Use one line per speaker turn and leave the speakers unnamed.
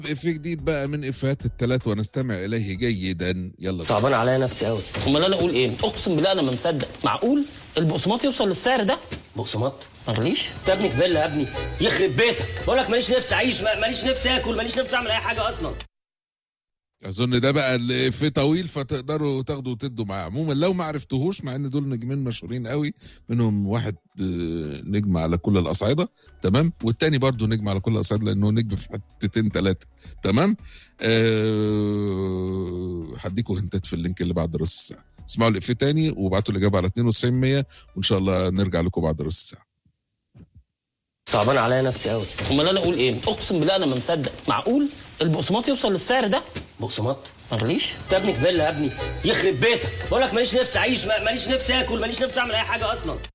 إفيه جديد بقى من إفيهات الثلاث ونستمع إليه جيدا يلا
صعبان عليا نفسي قوي امال انا اقول ايه اقسم بالله انا ما مصدق معقول البقسماط يوصل للسعر ده بقسماط ما غليش انت ابني كبير يا ابني يخرب بيتك بقول لك ماليش نفسي اعيش ما- ماليش نفسي اكل ماليش نفسي اعمل اي حاجه اصلا
أظن ده بقى الإفيه طويل فتقدروا تاخدوا وتدوا معاه عموما لو ما عرفتوهوش مع إن دول نجمين مشهورين قوي منهم واحد آه، نجم على كل الأصعدة تمام والتاني برضو نجم على كل الأصعدة لأنه نجم في حتتين ثلاثة تمام أه هديكوا هنتات في اللينك اللي بعد راس الساعة اسمعوا الإفيه تاني وابعتوا الإجابة على 92 100 وإن شاء الله نرجع لكم بعد راس الساعة
صعبان عليا نفسي قوي امال انا اقول ايه اقسم بالله انا ما مصدق معقول البقسماط يوصل للسعر ده بقسماط ما غليش انت ابني كبير يا ابني يخرب بيتك بقول لك ماليش نفسي اعيش ما- ماليش نفسي اكل ماليش نفسي اعمل اي حاجه اصلا